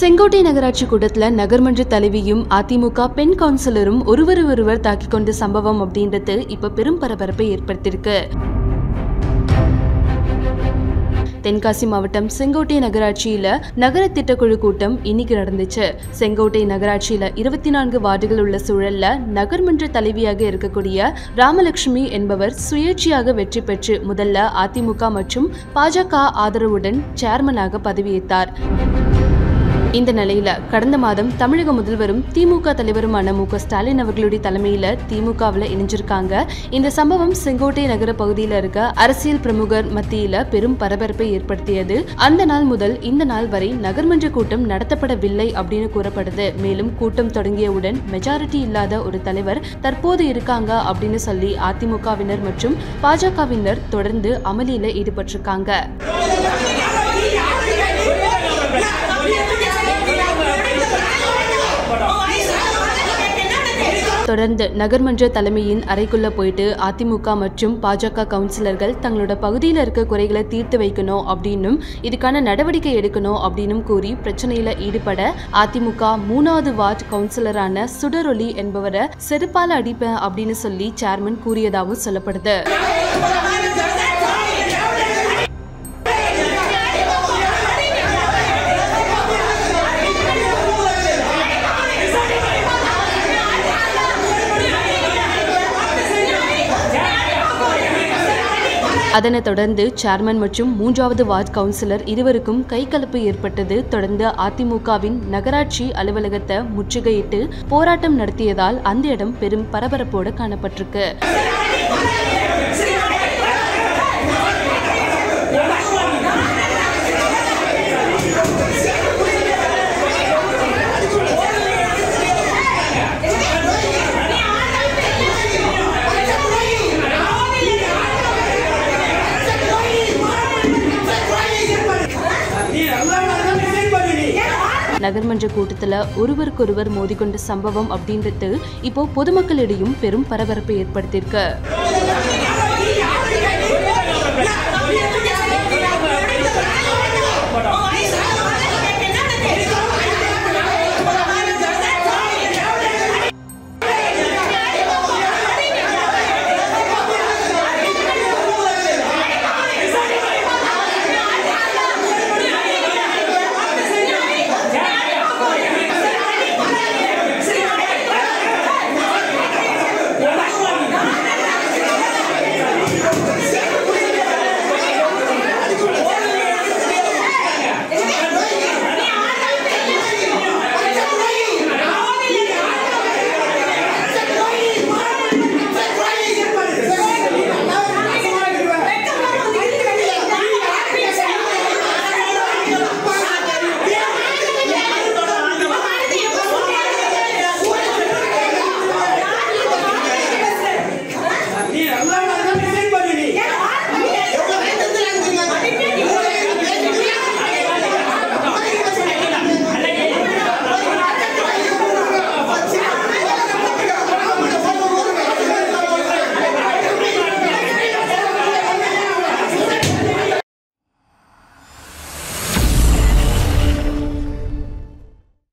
செங்கோட்டை நகராட்சி கூட்டத்துல நகர்மன்ற தலைவியும் அதிமுக பெண் கவுன்சிலரும் ஒருவர் ஒருவர் தாக்கிக் கொண்ட சம்பவம் அப்படின்றது இப்ப பெரும் பரபரப்பை ஏற்படுத்தியிருக்கு தென்காசி மாவட்டம் செங்கோட்டை நகராட்சியில நகர திட்டக்குழு கூட்டம் இன்னைக்கு நடந்துச்சு செங்கோட்டை நகராட்சியில இருபத்தி நான்கு வார்டுகள் உள்ள சூழல்ல நகர்மன்ற தலைவியாக இருக்கக்கூடிய ராமலட்சுமி என்பவர் சுயேட்சையாக வெற்றி பெற்று முதல்ல அதிமுக மற்றும் பாஜக ஆதரவுடன் சேர்மனாக பதவியேற்றார் இந்த நிலையில கடந்த மாதம் தமிழக முதல்வரும் திமுக தலைவருமான மு க ஸ்டாலின் அவர்களுடைய தலைமையில திமுகவில் இணைஞ்சிருக்காங்க இந்த சம்பவம் செங்கோட்டை நகர பகுதியில் இருக்க அரசியல் பிரமுகர் மத்தியில பெரும் பரபரப்பை ஏற்படுத்தியது அந்த நாள் முதல் இந்த நாள் வரை நகர்மன்ற கூட்டம் நடத்தப்படவில்லை அப்படின்னு கூறப்படுது மேலும் கூட்டம் தொடங்கியவுடன் மெஜாரிட்டி இல்லாத ஒரு தலைவர் தற்போது இருக்காங்க அப்படின்னு சொல்லி அதிமுகவினர் மற்றும் பாஜகவினர் தொடர்ந்து அமளியில ஈடுபட்டிருக்காங்க தொடர்ந்து நகர்மன்ற தலைமையின் அறைக்குள்ள போயிட்டு அதிமுக மற்றும் பாஜக கவுன்சிலர்கள் தங்களோட பகுதியில் இருக்க குறைகளை தீர்த்து வைக்கணும் அப்படின்னும் இதுக்கான நடவடிக்கை எடுக்கணும் அப்படின்னும் கூறி பிரச்சனையில ஈடுபட அதிமுக மூணாவது வார்டு கவுன்சிலரான சுடரொலி என்பவரை செருப்பால அடிப்பேன் அப்படின்னு சொல்லி சேர்மன் கூறியதாகவும் சொல்லப்படுது அதனைத் தொடர்ந்து சேர்மன் மற்றும் மூன்றாவது வார்டு கவுன்சிலர் இருவருக்கும் கைகலப்பு ஏற்பட்டது தொடர்ந்து அதிமுகவின் நகராட்சி அலுவலகத்தை முற்றுகையிட்டு போராட்டம் நடத்தியதால் அந்த இடம் பெரும் பரபரப்போடு காணப்பட்டிருக்கு நகர்மன்ற கூட்டத்துல ஒருவருக்கொருவர் மோதிக்கொண்ட சம்பவம் அப்படின்றது இப்போ பொதுமக்களிடையும் பெரும் பரபரப்பை ஏற்படுத்தியிருக்கு